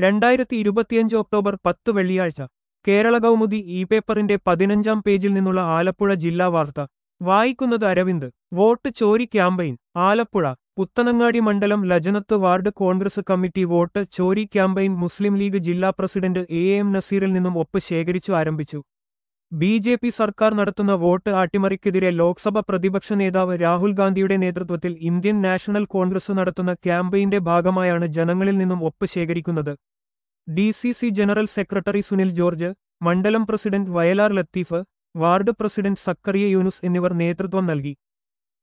രണ്ടായിരത്തി ഇരുപത്തിയഞ്ച് ഒക്ടോബർ പത്ത് വെള്ളിയാഴ്ച കേരള കൗമുദി ഇ പേപ്പറിന്റെ പതിനഞ്ചാം പേജിൽ നിന്നുള്ള ആലപ്പുഴ ജില്ലാ വാർത്ത വായിക്കുന്നത് അരവിന്ദ് വോട്ട് ചോരി ക്യാമ്പയിൻ ആലപ്പുഴ പുത്തനങ്ങാടി മണ്ഡലം Lajanath ward Congress committee vote ചോരി ക്യാമ്പയിൻ മുസ്ലിം ലീഗ് ജില്ലാ പ്രസിഡന്റ് എ എം നസീറിൽ നിന്നും ഒപ്പ് ശേഖരിച്ചു ആരംഭിച്ചു ബി ജെ പി സർക്കാർ നടത്തുന്ന വോട്ട് അട്ടിമറിക്കെതിരെ ലോക്സഭ പ്രതിപക്ഷ നേതാവ് രാഹുൽ ഗാന്ധിയുടെ നേതൃത്വത്തിൽ ഇന്ത്യൻ നാഷണൽ കോൺഗ്രസ് നടത്തുന്ന ക്യാമ്പയിന്റെ ഭാഗമായാണ് ജനങ്ങളിൽ നിന്നും ഒപ്പ് ശേഖരിക്കുന്നത് D C C general secretary Sunil George മണ്ഡലം president Vayalar Latheef ward president Sakkariya Yunus എന്നിവർ നേതൃത്വം നൽകി